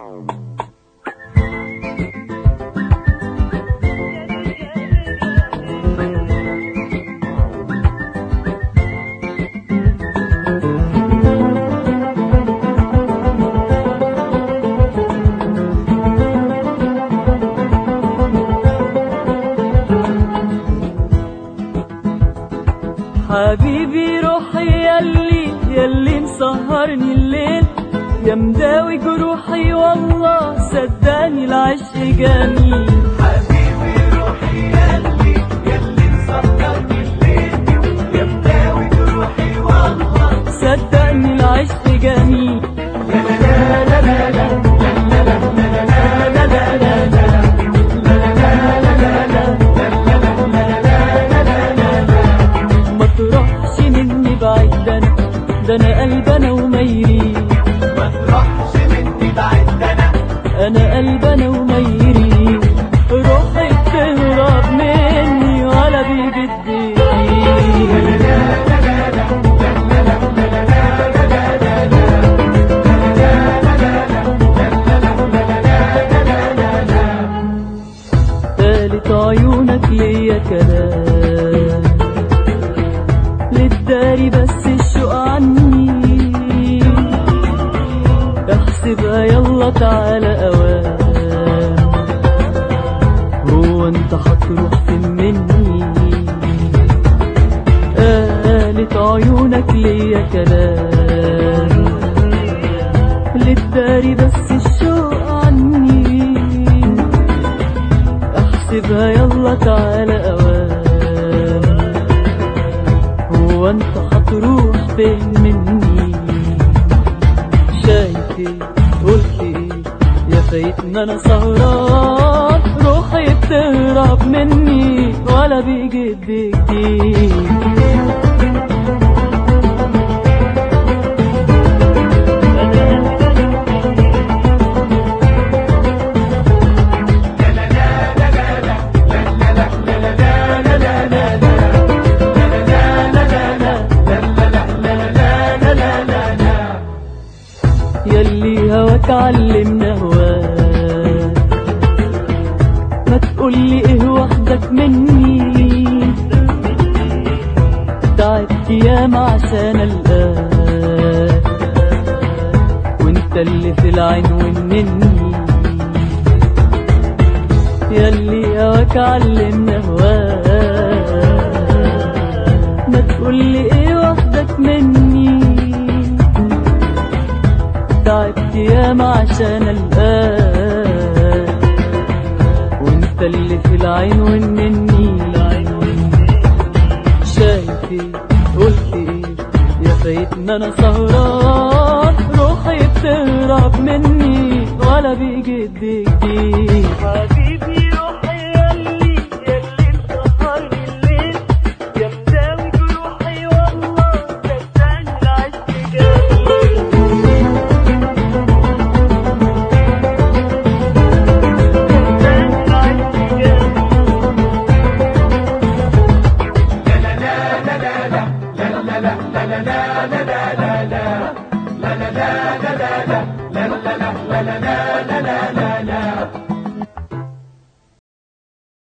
حبيبي روحي يلي يلي مسهرني الليل يا مداوي جروحي والله صدقني العشق جميل حبيبي روحي يلي يلي مسهرني الليل يا مداوي جروحي والله صدقني العشق جميل ما تروحش مني بعيد انا ده انا قلب انا وميري ما تروحش مني بعيد انا انا قلب انا وميري روحي بتهرب مني ولا بيجدني قالت عيونك ليا كلام للداري بس الشوق عني احسبها يلا تعالى اوام هو انت هتروح فين مني قالت عيونك ليا كلام للداري بس الشوق عني احسبها يلا تعالى اوام هو انت هتروح فين مني شايف ايه قلت ايه يا فايتنا انا سهران روحي بتهرب مني ولا بيجي كتير يلي هواك علمنا هواك ما تقولي ايه وحدك مني تعبت ياما عشان القاك وانت اللي في العنوان مني يلي هواك علمنا هواك ما تقولي ايه وحدك مني تعبت ياما عشان القاك وانت اللي في العين مني شايف ايه قلت ايه يا فايتنا انا سهران روحي بتهرب مني ولا بيجي كتير حبيبي